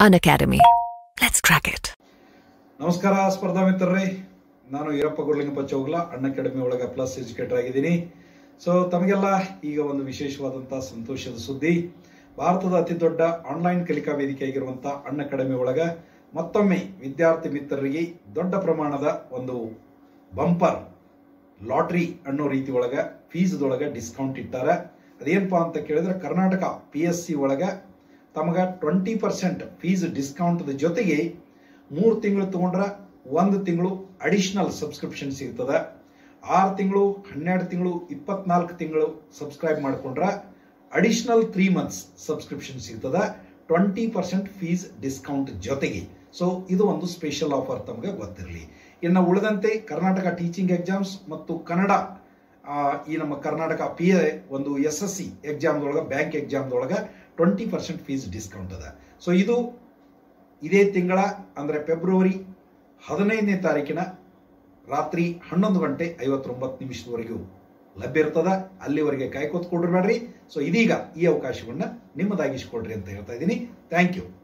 Unacademy. Let's crack it. ನಮಸ್ಕಾರ ಸ್ಪರ್ಧಾ ಮಿತ್ರರೇ ನಾನು ಈರಪ್ಪ ಗುರ್ಲಿಂಗಪ್ಪ ಚೌಗ್ಲ ಅಣ್ಣ ಅಕಾಡೆಮಿ ಒಳಗೆ ಪ್ಲಸ್ ಎಜುಕೇಟರ್ ಆಗಿದ್ದೀನಿ ಸೊ ತಮಗೆಲ್ಲ ಈಗ ಒಂದು ವಿಶೇಷವಾದಂಥ ಸಂತೋಷದ ಸುದ್ದಿ ಭಾರತದ ಅತಿ ದೊಡ್ಡ ಆನ್ಲೈನ್ ಕಲಿಕಾ ವೇದಿಕೆ ಆಗಿರುವಂಥ ಅಣ್ಣ ಅಕಾಡೆಮಿ ಒಳಗೆ ಮತ್ತೊಮ್ಮೆ ವಿದ್ಯಾರ್ಥಿ ಮಿತ್ರರಿಗೆ ದೊಡ್ಡ ಪ್ರಮಾಣದ ಒಂದು ಬಂಪರ್ ಲಾಟ್ರಿ ಅನ್ನೋ ರೀತಿ ಒಳಗೆ ಫೀಸ್ದೊಳಗೆ ಡಿಸ್ಕೌಂಟ್ ಇಟ್ಟಾರ ಅದೇನಪ್ಪಾ ಅಂತ ಕೇಳಿದ್ರೆ ಕರ್ನಾಟಕ ಪಿ ಎಸ್ ಸಿ ಒಳಗೆ ತಮಗೆ ಟ್ವೆಂಟಿ ಪರ್ಸೆಂಟ್ ಫೀಸ್ ಡಿಸ್ಕೌಂಟ್ದ ಜೊತೆಗೆ ಮೂರು ತಿಂಗಳು ತಗೊಂಡ್ರೆ ಒಂದು ತಿಂಗಳು ಅಡಿಷನಲ್ ಸಬ್ಸ್ಕ್ರಿಪ್ಷನ್ ಸಿಗ್ತದೆ ಆರು ತಿಂಗಳು ಹನ್ನೆರಡು ತಿಂಗಳು ಇಪ್ಪತ್ನಾಲ್ಕು ತಿಂಗಳು ಸಬ್ಸ್ಕ್ರೈಬ್ ಮಾಡ್ಕೊಂಡ್ರೆ ಅಡಿಷನಲ್ ತ್ರೀ ಮಂತ್ಸ್ ಸಬ್ಸ್ಕ್ರಿಪ್ಷನ್ ಸಿಗ್ತದೆ ಟ್ವೆಂಟಿ ಪರ್ಸೆಂಟ್ ಫೀಸ್ ಡಿಸ್ಕೌಂಟ್ ಜೊತೆಗೆ ಸೊ ಇದು ಒಂದು ಸ್ಪೆಷಲ್ ಆಫರ್ ತಮಗೆ ಗೊತ್ತಿರಲಿ ಇನ್ನು ಉಳಿದಂತೆ ಕರ್ನಾಟಕ ಟೀಚಿಂಗ್ ಎಕ್ಸಾಮ್ಸ್ ಮತ್ತು ಕನ್ನಡ ಆ, ಈ ನಮ್ಮ ಕರ್ನಾಟಕ ಪಿ ಎ ಒಂದು ಎಸ್ ಎಸ್ ಸಿ ಎಕ್ಸಾಮ್ದೊಳಗೆ ಬ್ಯಾಂಕ್ ಎಕ್ಸಾಮ್ದೊಳಗೆ ಟ್ವೆಂಟಿ ಪರ್ಸೆಂಟ್ ಫೀಸ್ ಡಿಸ್ಕೌಂಟ್ ಅದ ಸೊ ಇದು ಇದೇ ತಿಂಗಳ ಅಂದರೆ ಫೆಬ್ರವರಿ ಹದಿನೈದನೇ ತಾರೀಕಿನ ರಾತ್ರಿ ಹನ್ನೊಂದು ಗಂಟೆ ಐವತ್ತೊಂಬತ್ತು ನಿಮಿಷದವರೆಗೂ ಲಭ್ಯ ಇರ್ತದ ಅಲ್ಲಿವರೆಗೆ ಕಾಯ್ಕೋತ್ ಕೊಡ್ರಿ ಬೇಡ್ರಿ ಸೊ ಇದೀಗ ಈ ಅವಕಾಶವನ್ನ ನಿಮ್ಮದಾಗಿಸ್ಕೊಡ್ರಿ ಅಂತ ಹೇಳ್ತಾ ಇದ್ದೀನಿ ಥ್ಯಾಂಕ್ ಯು